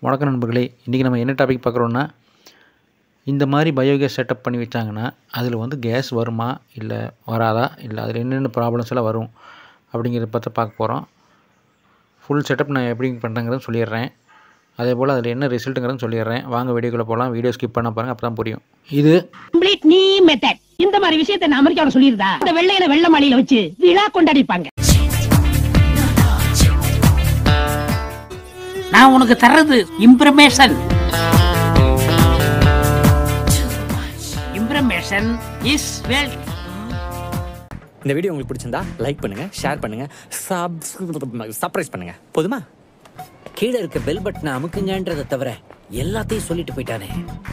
வணக்கம் நண்பர்களே இன்றைக்கி நம்ம என்ன டாபிக் பார்க்குறோன்னா இந்த மாதிரி பயோகேஸ் செட்டப் பண்ணி வச்சாங்கன்னா அதில் வந்து கேஸ் வருமா இல்லை வராதா இல்லை அதில் என்னென்ன ப்ராப்ளம்ஸ் எல்லாம் வரும் அப்படிங்கிறத பற்றி பார்க்க போகிறோம் ஃபுல் செட்டப் நான் எப்படி பண்ணுறேங்கிறத சொல்லிடுறேன் அதே போல் அதில் என்ன ரிசல்ட்டுங்கிறத சொல்லிடுறேன் வாங்க வீடியோக்குள்ளே போகலாம் வீடியோ ஸ்கிப் பண்ண பாருங்கள் அப்போ தான் புரியும் இது கம்ப்ளீட் நீ மெத்தட் இந்த மாதிரி விஷயத்தை நான் அமெரிக்காவில் சொல்லியிருந்தா இந்த வெள்ளையில வெள்ள மாளிகையில வச்சு விழா கொண்டாடிப்பாங்க நான் உனக்கு தர்றது இம்ப்ரமேஷன் இம்ப்ரமேஷன் இஸ் வெல்த் இந்த வீடியோ உங்களுக்கு பிடிச்சிருந்தா லைக் பண்ணுங்க ஷேர் பண்ணுங்க சப் சர்ப்ரைஸ் பண்ணுங்க போதுமா கீழே இருக்க பெல் பட்டனை அமுக்குங்கன்றதை தவிர எல்லாத்தையும் சொல்லிட்டு போயிட்டானே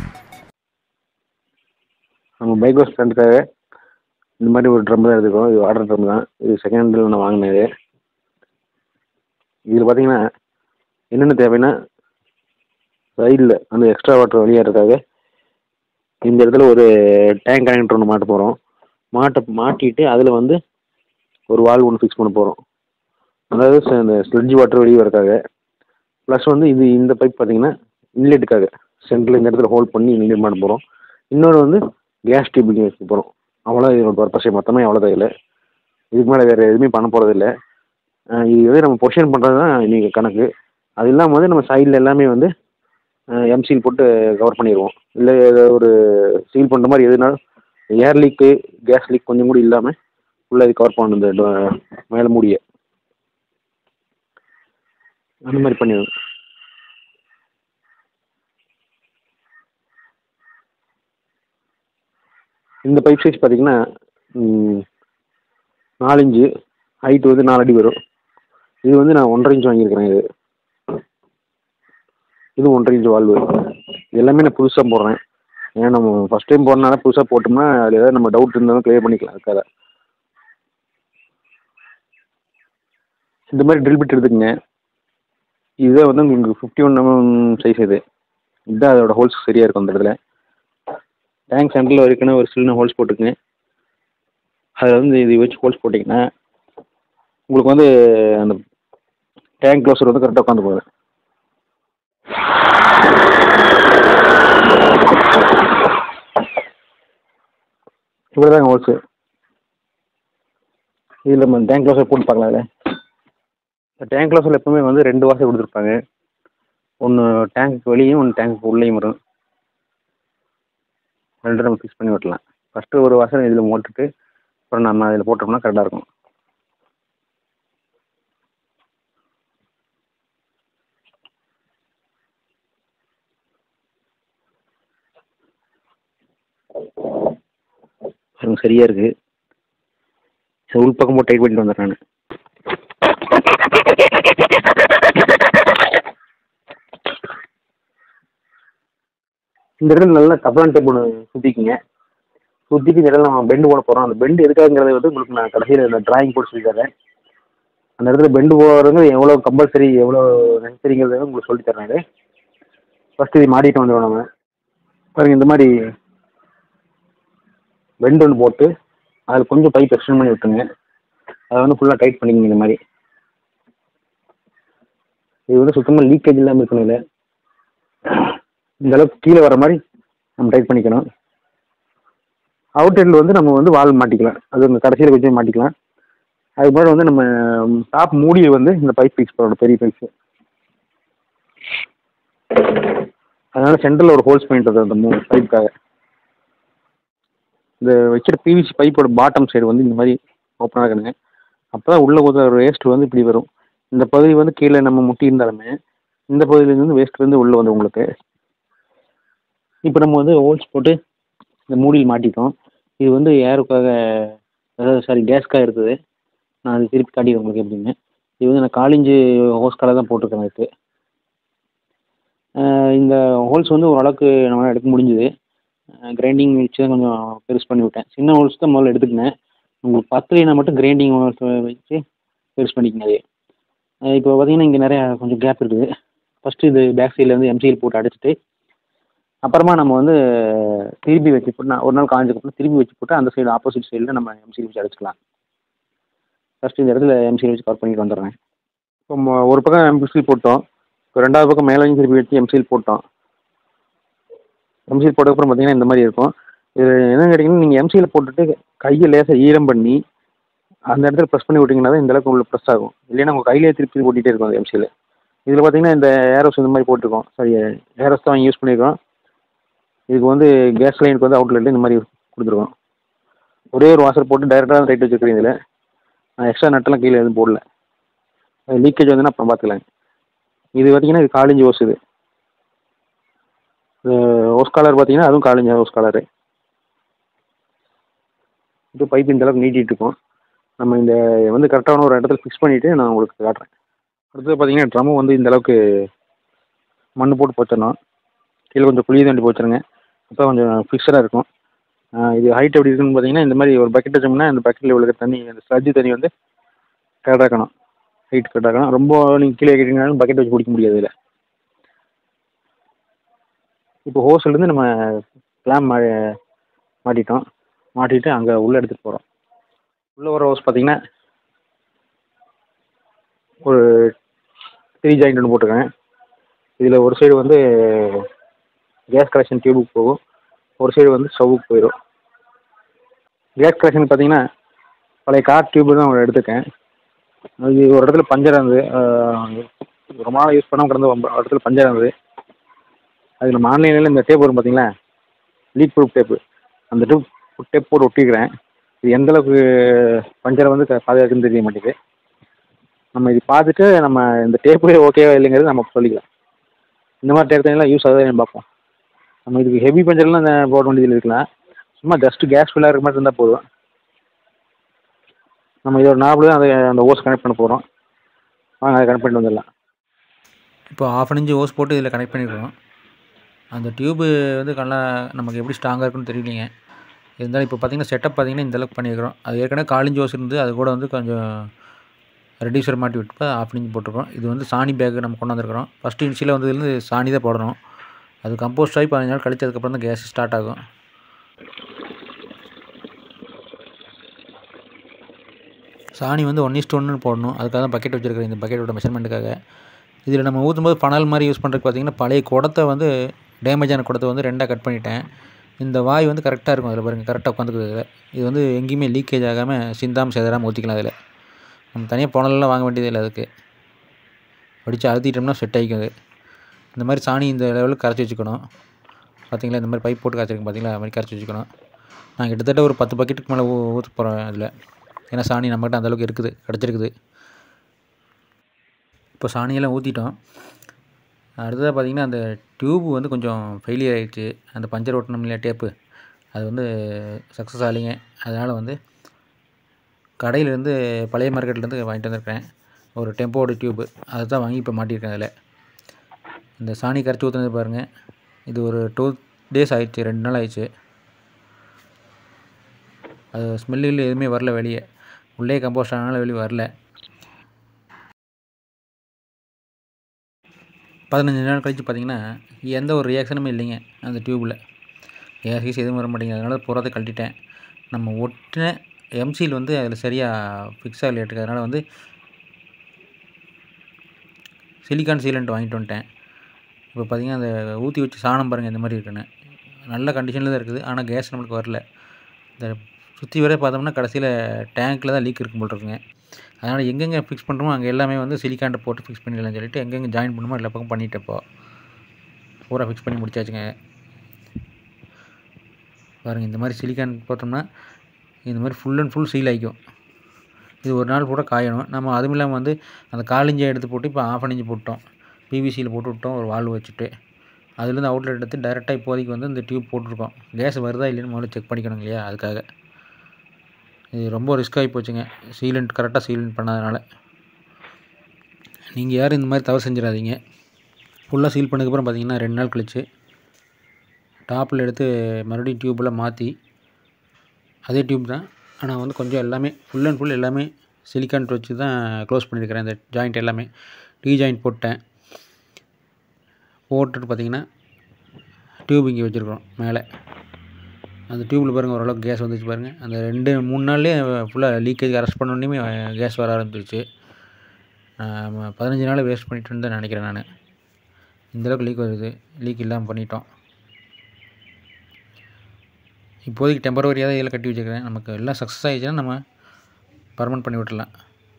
நம்ம பைக் வாஷ் பண்ணுறதுக்காக இந்த மாதிரி ஒரு ட்ரம் தான் எடுத்துக்கோம் இது வாட்டர் ட்ரம் தான் இது செகண்ட் ஹேண்டில் நான் வாங்கினது இதில் பார்த்தீங்கன்னா என்னென்ன தேவைன்னா சைடில் அந்த எக்ஸ்ட்ரா வாட்டர் வெளியேறதுக்காக இந்த இடத்துல ஒரு டேங்க் கனெக்டர் ஒன்று மாட்ட போகிறோம் மாட்ட மாட்டிட்டு அதில் வந்து ஒரு வால் ஒன்று ஃபிக்ஸ் பண்ண போகிறோம் அதாவது ச- இந்த ஸ்லெட்ஜ் வாட்டர் வெளியே வரக்காக ப்ளஸ் வந்து இது இந்த பைப் பார்த்தீங்கன்னா இன்லெட்டுக்காக சென்டரில் இந்த இடத்துல ஹோல்ட் பண்ணி இன்லெட் பண்ண போகிறோம் இன்னொரு வந்து கேஸ் டியூபிங் வைக்க போகிறோம் அவ்வளோ இதோட பர்பஸே மொத்தமே அவ்வளோ தான் இல்லை இதுக்கு மேலே வேறு எதுவுமே பண்ண போகிறது இல்லை இது வந்து நம்ம பொசிஷன் பண்ணுறது தான் இன்றைக்கி கணக்கு அது இல்லாமல் வந்து நம்ம சைடில் எல்லாமே வந்து எம்சீல் போட்டு கவர் பண்ணிடுவோம் இல்லை ஏதாவது ஒரு சீல் பண்ணுற மாதிரி எதுனாலும் ஏர் லீக்கு கேஸ் லீக் கொஞ்சம் கூட இல்லாமல் ஃபுல்லாக இது கவர் பண்ணணும் இந்த டோ- மேலே மூடிய அந்த மாதிரி பண்ணிடுவோம் இந்த பைப் சைஸ் பார்த்தீங்கன்னா ம், நாலு இன்ச்சு ஹைட் வந்து நாலு அடி வரும் இது வந்து நான் ஒன்றரை இன்ச் வாங்கியிருக்கிறேன் இது இது ஒன்றரை இன்ச் வால்வு இது எல்லாமே நான் புதுசாக போடுறேன் ஏன்னா நம்ம ஃபஸ்ட் டைம் போடுறதுனால புதுசாக போட்டோம்னா அதில் ஏதாவது நம்ம டவுட் இருந்தாலும் க்ளியர் பண்ணிக்கலாம் அதுக்காக இந்த மாதிரி ட்ரில் பிட் எடுத்துக்கங்க இதுதான் வந்து உங்களுக்கு ஃபிஃப்டி ஒன் எம்எம் சைஸ் இது இதுதான் அதோட ஹோல்ஸ் சரியாக இருக்கும் அந்த இடத்துல டேங்க் சென்டரில் வரைக்கும் ஒரு சின்ன ஹோல்ஸ் போட்டுக்குங்க அதில் வந்து இது வச்சு ஹோல்ஸ் போட்டிங்கன்னா உங்களுக்கு வந்து அந்த டேங்க் க்ளோஸர் வந்து கரெக்டாக உட்காந்து போகுது இப்படி தான் ஹோல்ஸு இதில் நம்ம டேங்க் க்ளோஸர் போட்டு பார்க்கலாம் இதில் டேங்க் க்ளோஸரில் எப்பவுமே வந்து ரெண்டு வாசல் கொடுத்துருப்பாங்க ஒன்று டேங்க்கு வெளியும் ஒன்று டேங்க்கு உள்ளேயும் வரும் ரெண்டு நம்ம ஃபிக்ஸ் பண்ணி விட்டலாம் ஃபஸ்ட்டு ஒரு வாசல் இதில் போட்டுட்டு அப்புறம் நம்ம அதில் போட்டோம்னா கரெக்டாக இருக்கும் பாருங்க சரியா இருக்கு சரி, உள் பக்கம் போட்டு டைட் பண்ணிட்டு வந்துடுறேன் நான் இந்த இடத்துல நல்லா கப்ளான் டேப் ஒன்று சுற்றிக்கிங்க சுற்றிட்டு இந்த இடத்துல நம்ம பெண்டு போட போகிறோம் அந்த பெண்டு எதுக்காகங்கிறத வந்து உங்களுக்கு நான் கடைசியில் இந்த டிராயிங் போட்டு சொல்லி தரேன் அந்த இடத்துல பெண்டு போடுறது எவ்வளோ கம்பல்சரி எவ்வளோ நெசரிங்கிறத உங்களுக்கு சொல்லி தரேன் இது ஃபஸ்ட்டு இது மாட்டிட்டு வந்துடுவோம் நம்ம பாருங்க இந்த மாதிரி பெண்டு ஒன்று போட்டு அதில் கொஞ்சம் பைப் எக்ஸ்டெண்ட் பண்ணி விட்டுருங்க அதை வந்து ஃபுல்லாக டைட் பண்ணிக்கங்க இந்த மாதிரி இது வந்து சுத்தமாக லீக்கேஜ் இல்லாமல் இருக்கணும் இல்லை இந்த அளவுக்கு கீழே வர மாதிரி நம்ம டைட் பண்ணிக்கணும் அவுட்டரில் வந்து நம்ம வந்து வால் மாட்டிக்கலாம் அது அந்த கடைசியில் வச்சு மாட்டிக்கலாம் அதுக்கு முன்னாடி வந்து நம்ம டாப் மூடியை வந்து இந்த பைப் ஃபிக்ஸ் பண்ணணும் பெரிய பைப்ஸு அதனால சென்டரில் ஒரு ஹோல்ஸ் பண்ணிட்டு அந்த மூணு பைப்புக்காக இந்த வைக்கிற பிவிசி பைப்போட பாட்டம் சைடு வந்து இந்த மாதிரி ஓப்பனாக இருக்கணுங்க அப்போ தான் உள்ளே ஊற்றுற வேஸ்ட் வந்து இப்படி வரும் இந்த பகுதி வந்து கீழே நம்ம முட்டி இருந்தாலுமே இந்த பகுதியிலேருந்து வேஸ்ட் வந்து உள்ளே வந்து உங்களுக்கு இப்போ நம்ம வந்து ஹோல்ஸ் போட்டு இந்த மூடியில் மாட்டிட்டோம் இது வந்து ஏருக்காக அதாவது சாரி கேஸ்க்காக இருக்குது நான் அது திருப்பி காட்டிடுறேன் உங்களுக்கு எப்படின்னு இது வந்து நான் காலிஞ்சு ஹோஸ் கலர் தான் போட்டிருக்கேன் அதுக்கு ஆஹ் இந்த ஹோல்ஸ் வந்து ஓரளவுக்கு நம்மளால் எடுக்க முடிஞ்சுது கிரைண்டிங் வச்சு தான் கொஞ்சம் பெருசு பண்ணி விட்டேன் சின்ன ஹோல்ஸ் தான் முதல்ல எடுத்துக்கினேன் உங்களுக்கு பத்தலைனா மட்டும் கிரைண்டிங் வச்சு பெருசு பண்ணிக்கங்க அது ஆஹ் இப்போ பார்த்தீங்கன்னா இங்கே நிறையா கொஞ்சம் கேப் இருக்குது ஃபஸ்ட்டு இது பேக் சைடில் வந்து எம்சிஎல் போட்டு அடைச்சிட்டு அப்புறமா நம்ம வந்து திருப்பி வச்சு போட்டு நான் ஒரு நாள் காஞ்சதுக்கப்புறம் திருப்பி வச்சு போட்டு அந்த சைடு ஆப்போசிட் சைடில் நம்ம எம்சிஎல் வச்சு அடைச்சிக்கலாம் ஃபஸ்ட்டு இந்த இடத்துல எம்சிஎல் வச்சு கவர் பண்ணிட்டு வந்துடுறேன் இப்போ மொ- ஒரு பக்கம் எம்சிஎல் போட்டோம் இப்போ ரெண்டாவது பக்கம் மேலேயும் திருப்பி வச்சு எம்சில் போட்டோம் எம்சில் போட்டதுக்கப்புறம் பார்த்தீங்கன்னா இந்த மாதிரி இருக்கும் இது என்னன்னு கேட்டிங்கன்னா நீங்கள் எம்சியில் போட்டுட்டு கையை லேசாக ஈரம் பண்ணி அந்த இடத்துல ப்ரெஸ் பண்ணி விட்டிங்கன்னா தான் இந்த அளவுக்கு உள்ள ப்ரெஸ் ஆகும் இல்லைன்னா உங்கள் கையிலே திருப்பி ஓட்டிகிட்டே இருக்கும் அந்த எம்சியில் இதில் பார்த்தீங்கன்னா இந்த ஏரோஸ் இந்த மாதிரி போட்டிருக்கோம் சரி ஏரோஸ் தான் வாங்கி யூஸ் பண்ணியிருக்கோம் இதுக்கு வந்து கேஸ் லைனுக்கு வந்து அவுட்லெட்டில் இந்த மாதிரி கொடுத்துருக்கோம் ஒரே ஒரு வாசர் போட்டு டைரெக்டாக ரைட் வச்சுருக்கேன் இதில் நான் எக்ஸ்ட்ரா நட்டெல்லாம் கீழே எதுவும் போடல லீக்கேஜ் வந்து அப்புறம் பார்த்துக்கலாம் இது பார்த்தீங்கன்னா இது காலேஜ் ஓஸ் இது ஓஸ் காலர் பார்த்தீங்கன்னா அதுவும் காலேஜ் ஓஸ் காலரு இது பைப் இந்த அளவுக்கு நீட்டிகிட்டு இருக்கோம் நம்ம இந்த வந்து கரெக்டான ஒரு இடத்துல ஃபிக்ஸ் பண்ணிவிட்டு நான் உங்களுக்கு காட்டுறேன் அடுத்தது பார்த்தீங்கன்னா ட்ரம்மு வந்து இந்த அளவுக்கு மண் போட்டு போச்சிடணும் கீழே கொஞ்சம் குழி தாண்டி போச்சிருங்க அப்போ கொஞ்சம் ஃபிக்ஸடாக இருக்கும் ஆ, இது ஹைட் எப்படி இருக்குன்னு பார்த்தீங்கன்னா இந்த மாதிரி ஒரு பக்கெட் வச்சோம்னா இந்த பக்கெட்டில் விழுகிற தண்ணி அந்த ஸ்லட்ஜ் தண்ணி வந்து கரெக்டாக இருக்கணும் ஹைட் கரெக்டாக இருக்கணும் ரொம்ப நீங்கள் கீழே கேட்டீங்கன்னாலும் பக்கெட் வச்சு பிடிக்க முடியாது இதில் இப்போ ஹோஸ்லேருந்து நம்ம கிளாம் மா மாட்டிட்டோம் மாட்டிட்டு அங்கே உள்ளே எடுத்துகிட்டு போகிறோம் உள்ளே வர ஹோஸ் பார்த்தீங்கன்னா ஒரு த்ரீ ஜாயிண்ட் ஒன்று போட்டிருக்கேன் இதில் ஒரு சைடு வந்து கேஸ் கலெக்ஷன் டியூபுக்கு போகும் ஒரு சைடு வந்து ஸ்டவ்வுக்கு போயிடும் கேஸ் கலெக்ஷன் பார்த்தீங்கன்னா பழைய கார் டியூப் தான் எடுத்துருக்கேன் அது ஒரு இடத்துல பஞ்சர் இருந்தது ஆஹ் ரொம்ப நாள் யூஸ் பண்ணாமல் கிடந்த ஒரு இடத்துல பஞ்சர் இருந்தது அது நம்ம ஆன்லைனில் இந்த டேப் வரும் பார்த்தீங்களா லீக் ப்ரூஃப் டேப்பு அந்த டூப் டேப் போட்டு ஒட்டிக்கிறேன் இது எந்த அளவுக்கு பஞ்சரை வந்து க- பாதுகாக்குன்னு தெரிய மாட்டேங்குது நம்ம இது பார்த்துட்டு நம்ம இந்த டேப்பு ஓகேவா இல்லைங்கிறது நம்ம சொல்லிக்கலாம் இந்த மாதிரி டேப் எல்லாம் யூஸ் ஆகுதுன்னு பார்ப்போம் நம்ம இதுக்கு ஹெவி பஞ்சர்லாம் இந்த போட வேண்டியதில் இருக்கலாம் சும்மா ஜஸ்ட் கேஸ் ஃபில்லாக இருக்க மாதிரி இருந்தால் போதும் நம்ம இதோட நாபிள் அதை அந்த ஓஸ் கனெக்ட் பண்ண போகிறோம் வாங்க அதை கனெக்ட் பண்ணிட்டு வந்துடலாம் இப்போ ஆஃப் இன்ச்சு ஓஸ் போட்டு இதில் கனெக்ட் பண்ணியிருக்கோம் அந்த டியூபு வந்து நல்லா நமக்கு எப்படி ஸ்ட்ராங்காக இருக்குன்னு தெரியலைங்க இருந்தாலும் இப்போ பார்த்தீங்கன்னா செட்டப் பார்த்தீங்கன்னா இந்த அளவுக்கு பண்ணியிருக்கிறோம் அது ஏற்கனவே காலிஞ்சு ஓஸ் இருந்து அது கூட வந்து கொஞ்சம் ரெடியூசர் மாட்டி விட்டு ஆஃப் இன்ச் போட்டிருக்கோம் இது வந்து சாணி பேக் நம்ம கொண்டு வந்திருக்கிறோம் ஃபஸ்ட்டு இன்ச்சியில் வந்ததுலேருந்து சாணி தான் போடணும் அது கம்போஸ்ட் ஆகி பதினஞ்சு நாள் கழிச்சு அதுக்கப்புறம் தான் கேஸ் ஸ்டார்ட் ஆகும் சாணி வந்து ஒன் இஸ்ட் ஒன்று போடணும் அதுக்காக தான் பக்கெட் வச்சுருக்கிறேன் இந்த பக்கெட்டோட மெஷர்மெண்ட்டுக்காக இதில் நம்ம ஊற்றும் போது பனல் மாதிரி யூஸ் பண்ணுறதுக்கு பார்த்தீங்கன்னா பழைய குடத்தை வந்து டேமேஜ் ஆன குடத்தை வந்து ரெண்டாக கட் பண்ணிட்டேன் இந்த வாய் வந்து கரெக்டாக இருக்கும் அதில் பாருங்கள் கரெக்டாக உட்காந்துக்குது இதில் இது வந்து எங்கேயுமே லீக்கேஜ் ஆகாமல் சிந்தாமல் செதறாமல் ஊற்றிக்கலாம் அதில் நம்ம தனியாக புனலெல்லாம் வாங்க வேண்டியது இல்லை அதுக்கு அடித்து அழுத்திட்டோம்னா செட் ஆகிக்கும் அது இந்த மாதிரி சாணி இந்த லெவலுக்கு கரைச்சி வச்சுக்கணும் பார்த்தீங்களா இந்த மாதிரி பைப் போட்டு கரைச்சிருக்கேன் பார்த்தீங்களா அது மாதிரி கரைச்சி வச்சுக்கணும் நான் கிட்டத்தட்ட ஒரு பத்து பக்கெட்டுக்கு மேலே ஊ ஊற்ற போகிறேன் அதில் ஏன்னா சாணி நம்மகிட்ட அந்தளவுக்கு இருக்குது கிடச்சிருக்குது இப்போ சாணியெல்லாம் ஊற்றிட்டோம் அடுத்ததாக பார்த்தீங்கன்னா அந்த டியூப் வந்து கொஞ்சம் ஃபெயிலியர் ஆயிடுச்சு அந்த பஞ்சர் ஓட்டணும் இல்லையா டேப்பு அது வந்து சக்ஸஸ் ஆகலைங்க அதனால் வந்து கடையிலேருந்து பழைய மார்க்கெட்லேருந்து வாங்கிட்டு வந்திருக்கிறேன் ஒரு டெம்போட டியூப்பு அதை தான் வாங்கி இப்போ மாட்டியிருக்கேன் அதில் இந்த சாணி கரைச்சி ஊற்றுனது பாருங்கள் இது ஒரு டூ டேஸ் ஆயிடுச்சு ரெண்டு நாள் ஆயிடுச்சு அது ஸ்மெல்லு எதுவுமே வரல வெளியே உள்ளே கம்போஸ்ட் ஆனாலும் வெளியே வரல பதினஞ்சு நாள் கழித்து பார்த்தீங்கன்னா எந்த ஒரு ரியாக்ஷனுமே இல்லைங்க அந்த டியூப்பில் கேஸ் கீஸ் எதுவும் வர மாட்டேங்குது அதனால் பூராத்தை கழட்டிட்டேன் நம்ம ஒட்டின எம்சியில் வந்து அதில் சரியாக ஃபிக்ஸ் ஆகலையாட்டுக்கு அதனால் வந்து சிலிக்கான் சீலண்ட் வாங்கிட்டு வந்துட்டேன் இப்போ பார்த்தீங்கன்னா அந்த ஊற்றி வச்சு சாணம் பாருங்கள் இந்த மாதிரி இருக்குன்னு நல்ல கண்டிஷனில் தான் இருக்குது ஆனால் கேஸ் நம்மளுக்கு வரல இந்த சுற்றி வர பார்த்தோம்னா கடைசியில் டேங்க்கில் தான் லீக் இருக்கும் போல் இருக்குங்க அதனால் எங்கெங்கே ஃபிக்ஸ் பண்ணுறோமோ அங்கே எல்லாமே வந்து சிலிக்காண்டை போட்டு ஃபிக்ஸ் பண்ணிடலாம்னு சொல்லிட்டு எங்கெங்கே ஜாயின் பண்ணுமோ எல்லா பக்கம் பண்ணிட்டேன் இப்போ பூரா ஃபிக்ஸ் பண்ணி முடிச்சாச்சுங்க பாருங்கள் இந்த மாதிரி சிலிக்கான் போட்டோம்னா இந்த மாதிரி ஃபுல் அண்ட் ஃபுல் சீல் ஆகிக்கும் இது ஒரு நாள் பூரா காயணும் நம்ம அதுவும் இல்லாமல் வந்து அந்த காலிஞ்சை எடுத்து போட்டு இப்போ ஆஃப் அணிஞ்சு போட்டோம் பிவிசியில் போட்டு விட்டோம் ஒரு வால்வு வச்சுட்டு அதுலேருந்து அவுட்லெட் எடுத்து டைரெக்டாக இப்போதைக்கு வந்து இந்த டியூப் போட்டிருக்கோம் கேஸ் வருதா இல்லைன்னு முதல்ல செக் பண்ணிக்கணும் இல்லையா அதுக்காக இது ரொம்ப ரிஸ்க் ஆகி போச்சுங்க சீலண்ட் கரெக்டாக சீலண்ட் பண்ணாதனால நீங்கள் யாரும் இந்த மாதிரி தவறு செஞ்சிடாதீங்க ஃபுல்லாக சீல் பண்ணதுக்கப்புறம் பார்த்தீங்கன்னா ரெண்டு நாள் கழிச்சு டாப்பில் எடுத்து மறுபடியும் டியூப்லாம் மாற்றி அதே டியூப் தான் ஆனால் வந்து கொஞ்சம் எல்லாமே ஃபுல் அண்ட் ஃபுல் எல்லாமே சிலிக்கான் வச்சு தான் க்ளோஸ் பண்ணியிருக்கிறேன் இந்த ஜாயிண்ட் எல்லாமே டீ ஜாயிண்ட் போட்டேன் போட்டுட்டு பார்த்தீங்கன்னா டியூப் இங்கே வச்சுருக்கோம் மேலே அந்த டியூப்பில் பாருங்கள் ஓரளவுக்கு கேஸ் வந்துச்சு பாருங்கள் அந்த ரெண்டு மூணு நாள்லேயே ஃபுல்லாக லீக்கேஜ் அரெஸ்ட் பண்ண உடனே கேஸ் வர ஆரம்பிச்சிருச்சு நான் பதினஞ்சு நாள் வேஸ்ட் பண்ணிட்டேன்னு தான் நினைக்கிறேன் நான் இந்தளவுக்கு லீக் வருது லீக் இல்லாமல் பண்ணிட்டோம் இப்போதைக்கு டெம்பரவரியாக தான் இதில் கட்டி வச்சுருக்கிறேன் நமக்கு எல்லாம் சக்ஸஸ் ஆகிடுச்சுன்னா நம்ம பர்மனெண்ட் பண்ணி விட்டுடலாம்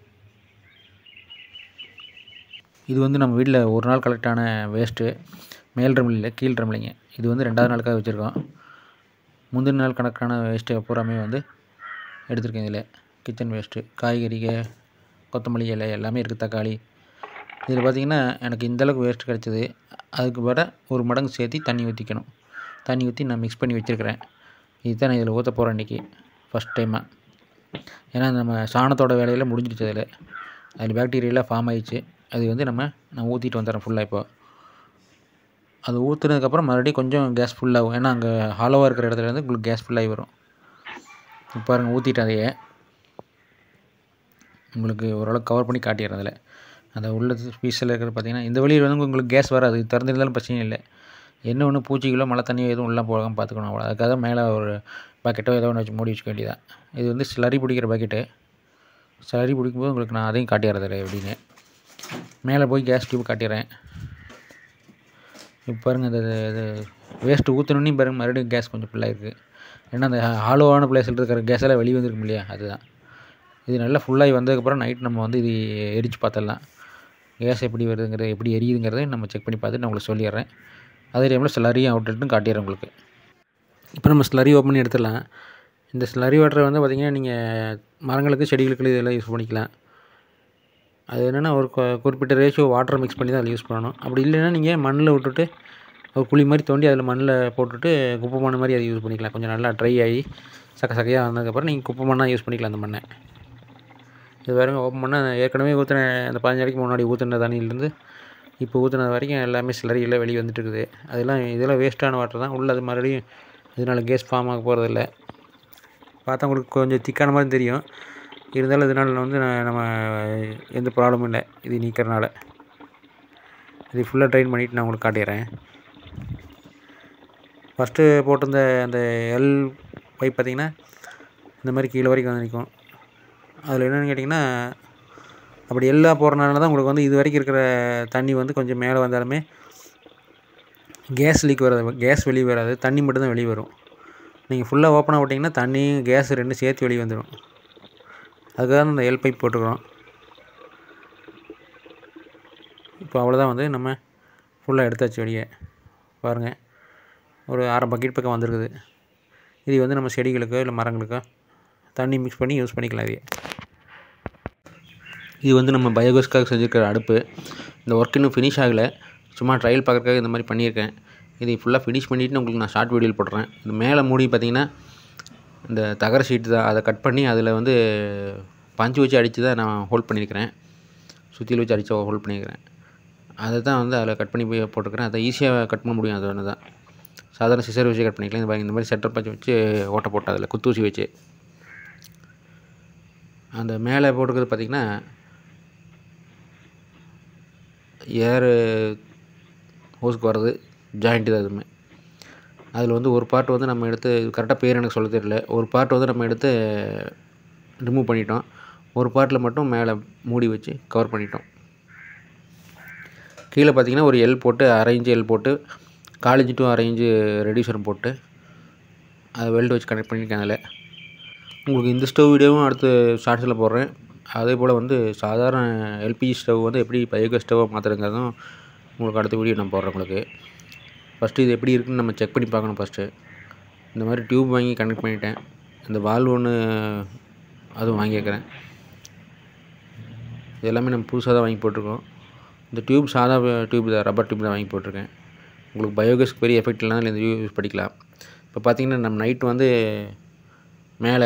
இது வந்து நம்ம வீட்டில் ஒரு நாள் கலெக்ட் ஆன வேஸ்ட்டு மேல் ட்ரம் இல்லை கீழ் ட்ரம் இல்லைங்க இது வந்து ரெண்டாவது நாளுக்காக வச்சுருக்கோம் முந்தின நாள் கணக்கான வேஸ்ட்டு பூராமே வந்து எடுத்திருக்கேன் இதில் கிச்சன் வேஸ்ட்டு காய்கறிக கொத்தமல்லி இலை எல்லாமே இருக்குது தக்காளி இதில் பார்த்திங்கன்னா எனக்கு இந்தளவுக்கு வேஸ்ட் கிடச்சிது அதுக்கு வர ஒரு மடங்கு சேர்த்து தண்ணி ஊற்றிக்கணும் தண்ணி ஊற்றி நான் மிக்ஸ் பண்ணி வச்சுருக்கிறேன் இதுதான் நான் இதில் ஊற்ற போகிறேன் இன்றைக்கி ஃபஸ்ட் டைமாக ஏன்னா நம்ம சாணத்தோட வேலையெல்லாம் முடிஞ்சிடுச்சு அதில் அதில் பாக்டீரியெல்லாம் ஃபார்ம் ஆயிடுச்சு அது வந்து நம்ம நான் ஊற்றிட்டு வந்துடுறேன் ஃபுல்லாக இப்போ அது ஊற்றுனதுக்கப்புறம் மறுபடியும் கொஞ்சம் கேஸ் ஃபுல்லாகும் ஏன்னா அங்கே ஹாலோவாக இருக்கிற இடத்துல இருந்து உங்களுக்கு கேஸ் ஃபுல்லாகி வரும் இப்போ பாருங்கள் ஊற்றிட்டு அதையே உங்களுக்கு ஓரளவுக்கு கவர் பண்ணி காட்டிடுறேன் அதில் அந்த உள்ள பீஸில் இருக்கிறது பார்த்தீங்கன்னா இந்த வழியில் வந்து உங்களுக்கு கேஸ் வராது இது திறந்திருந்தாலும் பிரச்சனை இல்லை என்ன ஒன்று பூச்சிகளோ மழை தண்ணியோ எதுவும் உள்ள போகாமல் பார்த்துக்கணும் அவ்வளோ அதுக்காக மேலே ஒரு பக்கெட்டோ ஏதோ ஒன்று வச்சு மூடி வச்சுக்க வேண்டியதான் இது வந்து ஸ்லரி பிடிக்கிற பக்கெட்டு ஸ்லரி பிடிக்கும்போது உங்களுக்கு நான் அதையும் காட்டிடுறதில்ல எப்படின்னு மேலே போய் கேஸ் டியூப் காட்டிடுறேன் இப்போ பாருங்கள் இந்த இது வேஸ்ட்டு ஊற்றணுன்னே பாருங்க மறுபடியும் கேஸ் கொஞ்சம் ஃபுல்லாக இருக்குது ஏன்னா அந்த ஹாலோவான பிளேஸில் இருக்கிற கேஸ் எல்லாம் வெளியே வந்துருக்கும் இல்லையா அதுதான் இது நல்லா ஃபுல்லாகி வந்ததுக்கப்புறம் நைட் நம்ம வந்து இது எரித்து பார்த்துடலாம் கேஸ் எப்படி வருதுங்கிறது எப்படி எரியுதுங்கிறத நம்ம செக் பண்ணி பார்த்துட்டு நான் உங்களுக்கு சொல்லிடுறேன் அதே டைமில் ஸ்லரியும் அவுட்லெட்டும் காட்டிடுறேன் உங்களுக்கு இப்போ நம்ம ஸ்லரி ஓப்பன் பண்ணி எடுத்துடலாம் இந்த ஸ்லரி வாட்டரை வந்து பார்த்திங்கன்னா நீங்கள் மரங்களுக்கு செடிகளுக்கு இதெல்லாம் யூஸ் பண்ணிக்கலாம் அது என்னென்னா ஒரு கு- குறிப்பிட்ட ரேஷியோ வாட்டர் மிக்ஸ் பண்ணி தான் அதில் யூஸ் பண்ணணும் அப்படி இல்லைன்னா நீங்கள் மண்ணில் விட்டுட்டு ஒரு குழி மாதிரி தோண்டி அதில் மண்ணில் போட்டுட்டு குப்பை மண் மாதிரி அதை யூஸ் பண்ணிக்கலாம் கொஞ்சம் நல்லா ட்ரை ஆகி சக்க சக்கையாக வந்ததுக்கப்புறம் நீங்கள் குப்பை மண்ணாக யூஸ் பண்ணிக்கலாம் அந்த மண்ணை இது பாருங்க ஓப்பன் பண்ணால் ஏற்கனவே ஊற்றின அந்த பதினஞ்சு அடிக்கு முன்னாடி ஊற்றின தண்ணியிலேருந்து இப்போ ஊற்றினது வரைக்கும் எல்லாமே சிலரியில் வெளியே வந்துட்டு இருக்குது அதெல்லாம் இதெல்லாம் வேஸ்ட்டான வாட்டர் தான் உள்ள அது மறுபடியும் இதனால் கேஸ் ஃபார்ம் ஆக போகிறதில்ல பார்த்தா உங்களுக்கு கொஞ்சம் திக்கான மாதிரி தெரியும் இருந்தாலும் இதனால் வந்து நான் நம்ம எந்த ப்ராப்ளமும் இல்லை இது நீக்கிறனால இது ஃபுல்லாக ட்ரைன் பண்ணிவிட்டு நான் உங்களுக்கு காட்டிடுறேன் ஃபஸ்ட்டு போட்டிருந்த அந்த எல் பைப் பார்த்திங்கன்னா இந்த மாதிரி கீழே வரைக்கும் வந்து நிற்கும் அதில் என்னென்னு கேட்டிங்கன்னா அப்படி எல்லாம் போகிறனால தான் உங்களுக்கு வந்து இது வரைக்கும் இருக்கிற தண்ணி வந்து கொஞ்சம் மேலே வந்தாலுமே கேஸ் லீக் வராது கேஸ் வெளியே வராது தண்ணி மட்டும்தான் வெளியே வரும் நீங்கள் ஃபுல்லாக ஓப்பனாக விட்டிங்கன்னா தண்ணியும் கேஸ் ரெண்டும் சேர்த்து வெளியே வந்துடும் அதுக்காக தான் இந்த எல் பைப் போட்டுக்கிறோம் இப்போ அவ்வளோதான் வந்து நம்ம ஃபுல்லாக எடுத்தாச்சு வெளியே பாருங்கள் ஒரு அரை பக்கெட் பக்கம் வந்திருக்குது இது வந்து நம்ம செடிகளுக்கோ இல்லை மரங்களுக்கோ தண்ணி மிக்ஸ் பண்ணி யூஸ் பண்ணிக்கலாம் இதையே இது வந்து நம்ம பயோகேஸ்க்காக செஞ்சுருக்கிற அடுப்பு இந்த ஒர்க் இன்னும் ஃபினிஷ் ஆகலை சும்மா ட்ரையல் பார்க்குறதுக்காக இந்த மாதிரி பண்ணியிருக்கேன் இதை ஃபுல்லாக ஃபினிஷ் பண்ணிவிட்டு உங்களுக்கு நான் ஷார்ட் வீடியோவில் போடுறேன் இந்த மேலே மூடி பார்த்தீங்கன்னா இந்த தகர ஷீட்டு தான் அதை கட் பண்ணி அதில் வந்து பஞ்சு வச்சு அடித்து தான் நான் ஹோல்ட் பண்ணியிருக்கிறேன் சுத்தியில் வச்சு அடித்து ஹோல்ட் பண்ணியிருக்கிறேன் அதை தான் வந்து அதில் கட் பண்ணி போய் போட்டுக்கிறேன் அதை ஈஸியாக கட் பண்ண முடியும் அது ஒன்று தான் சாதாரண சிசர் வச்சு கட் பண்ணிக்கலாம் இந்த பாருங்க, இந்த மாதிரி செட்டப் வச்சு வச்சு ஓட்டை போட்டு அதில் குத்தூசி வச்சு அந்த மேலே போட்டுக்கிறது பார்த்திங்கன்னா ஏர் ஹோஸ்க்கு வர்றது ஜாயிண்ட்டு தான் அதுவுமே அதில் வந்து ஒரு பார்ட் வந்து நம்ம எடுத்து கரெக்டாக பேர் எனக்கு சொல்ல தெரியல ஒரு பார்ட் வந்து நம்ம எடுத்து ரிமூவ் பண்ணிட்டோம் ஒரு பார்ட்டில் மட்டும் மேலே மூடி வச்சு கவர் பண்ணிட்டோம் கீழே பார்த்தீங்கன்னா ஒரு எல் போட்டு அரை இன்ச்சு எல் போட்டு கால் இன்ச்சு டு அரை இன்ச்சு ரெடியூசர் போட்டு அதை வெல்டு வச்சு கனெக்ட் பண்ணியிருக்கேன் அதில் உங்களுக்கு இந்த ஸ்டவ் வீடியோவும் அடுத்து ஷார்ட்ஸில் போடுறேன் அதே போல் வந்து சாதாரண எல்பிஜி ஸ்டவ் வந்து எப்படி பயோகேஸ் ஸ்டவ்வை மாற்றுறதுங்கிறதும் உங்களுக்கு அடுத்த வீடியோ நான் போடுறேன் உங்களுக்கு ஃபஸ்ட்டு இது எப்படி இருக்குன்னு நம்ம செக் பண்ணி பார்க்கணும் ஃபஸ்ட்டு இந்த மாதிரி டியூப் வாங்கி கனெக்ட் பண்ணிட்டேன் இந்த வால்வ் ஒன்று அதுவும் வாங்கியிருக்கிறேன் இது எல்லாமே நம்ம புதுசாக தான் வாங்கி போட்டிருக்கோம் இந்த டியூப் சாதா டியூப் தான் ரப்பர் டியூப் தான் வாங்கி போட்டிருக்கேன் உங்களுக்கு பயோகேஸ்க்கு பெரிய எஃபெக்ட் இல்லைனாலும் இந்த யூஸ் பண்ணிக்கலாம் இப்போ பார்த்தீங்கன்னா நம்ம நைட் வந்து மேலே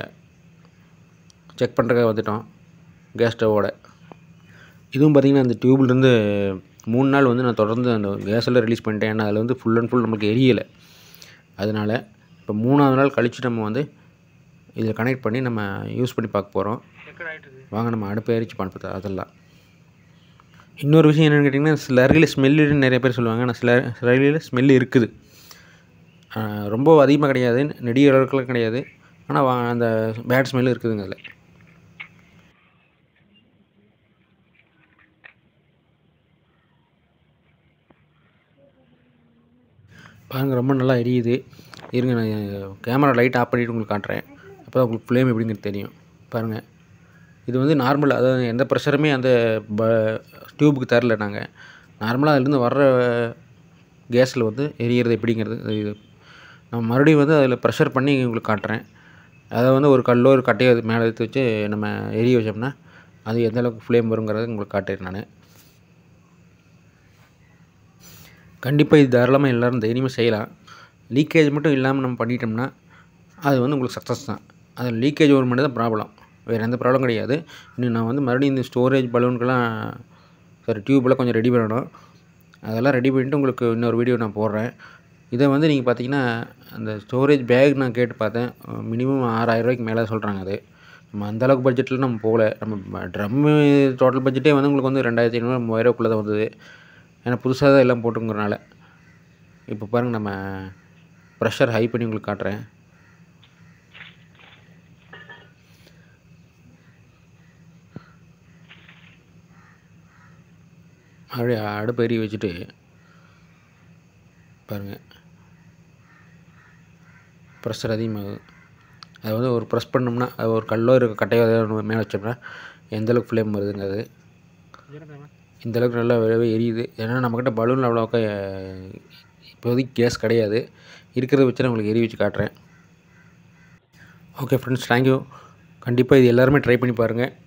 செக் பண்ணுறதுக்காக வந்துட்டோம் கேஸ் ஸ்டவோட இதுவும் பார்த்திங்கன்னா அந்த டியூப்லேருந்து மூணு நாள் வந்து நான் தொடர்ந்து அந்த கேஸ் எல்லாம் ரிலீஸ் பண்ணிட்டேன் ஏன்னா அதில் வந்து ஃபுல் அண்ட் ஃபுல் நமக்கு எரியலை அதனால் இப்போ மூணாவது நாள் கழித்து நம்ம வந்து இதில் கனெக்ட் பண்ணி நம்ம யூஸ் பண்ணி பார்க்க போகிறோம் வாங்க நம்ம அடுப்பு எரிச்சு பார்ப்போம் அதெல்லாம் இன்னொரு விஷயம் என்னென்னு கேட்டிங்கன்னா சில அருகில் ஸ்மெல்லுன்னு நிறைய பேர் சொல்லுவாங்க ஆனால் சில சில அருகில் ஸ்மெல்லு இருக்குது ஆஹ் ரொம்ப அதிகமாக கிடையாது நெடிய அளவுக்குலாம் கிடையாது ஆனால் அந்த பேட் ஸ்மெல்லு இருக்குதுங்க அதில் பாருங்கள் ரொம்ப நல்லா எரியுது இருங்க நான் கேமரா லைட் ஆஃப் பண்ணிவிட்டு உங்களுக்கு காட்டுறேன் அப்போ தான் உங்களுக்கு ஃப்ளேம் எப்படிங்கிறது தெரியும் பாருங்கள் இது வந்து நார்மல் அதாவது எந்த ப்ரெஷருமே அந்த ப டியூபுக்கு தரல நாங்கள் நார்மலாக அதுலேருந்து வர்ற கேஸில் வந்து எரியறது எப்படிங்கிறது இது நம்ம மறுபடியும் வந்து அதில் ப்ரெஷர் பண்ணி உங்களுக்கு காட்டுறேன் அதை வந்து ஒரு கல்லோ ஒரு கட்டையோ அது மேலே எடுத்து வச்சு நம்ம எரிய வச்சோம்னா அது எந்த அளவுக்கு ஃப்ளேம் வருங்கிறத உங்களுக்கு காட்டுறேன் நான் கண்டிப்பாக இது தாராளமாக எல்லோரும் தைரியமாக செய்யலாம் லீக்கேஜ் மட்டும் இல்லாமல் நம்ம பண்ணிட்டோம்னா அது வந்து உங்களுக்கு சக்ஸஸ் தான் அது லீக்கேஜ் ஒரு மட்டும் தான் ப்ராப்ளம் வேறு எந்த ப்ராப்ளம் கிடையாது இன்னும் நான் வந்து மறுபடியும் இந்த ஸ்டோரேஜ் பலூனுக்கெல்லாம் சாரி டியூப்லாம் கொஞ்சம் ரெடி பண்ணணும் அதெல்லாம் ரெடி பண்ணிவிட்டு உங்களுக்கு இன்னொரு வீடியோ நான் போடுறேன் இதை வந்து நீங்கள் பார்த்தீங்கன்னா அந்த ஸ்டோரேஜ் பேக் நான் கேட்டு பார்த்தேன் மினிமம் ஆறாயிரம் ரூபாய்க்கு மேலே சொல்கிறாங்க அது நம்ம அந்த அளவுக்கு பட்ஜெட்டில் நம்ம போகல நம்ம ட்ரம்மு டோட்டல் பட்ஜெட்டே வந்து உங்களுக்கு வந்து ரெண்டாயிரத்தி ஐநூறு மூவாயிரூவாக்குள்ளே தான் வந்தது ஏன்னா புதுசாக தான் எல்லாம் போட்டுங்கிறனால இப்போ பாருங்கள் நம்ம ப்ரெஷர் ஹை பண்ணி உங்களுக்கு காட்டுறேன் அப்படியே அடுப்பு எரிய வச்சுட்டு பாருங்கள் ப்ரெஷர் அதிகமாகுது அது வந்து ஒரு ப்ரெஸ் பண்ணோம்னா அது ஒரு கல்லோ இருக்க கட்டையோ ஏதோ மேலே வச்சோம்னா எந்த அளவுக்கு ஃப்ளேம் வருதுங்கிறது இந்த அளவுக்கு நல்லா விழவே எரியுது ஏன்னா நம்மக்கிட்ட பலூனில் அவ்வளோக்கா இப்போதைக்கு கேஸ் கிடையாது இருக்கிறத வச்சு நான் உங்களுக்கு எரிய வச்சு காட்டுறேன் ஓகே ஃப்ரெண்ட்ஸ் தேங்க்யூ கண்டிப்பாக இது எல்லாருமே ட்ரை பண்ணி பாருங்கள்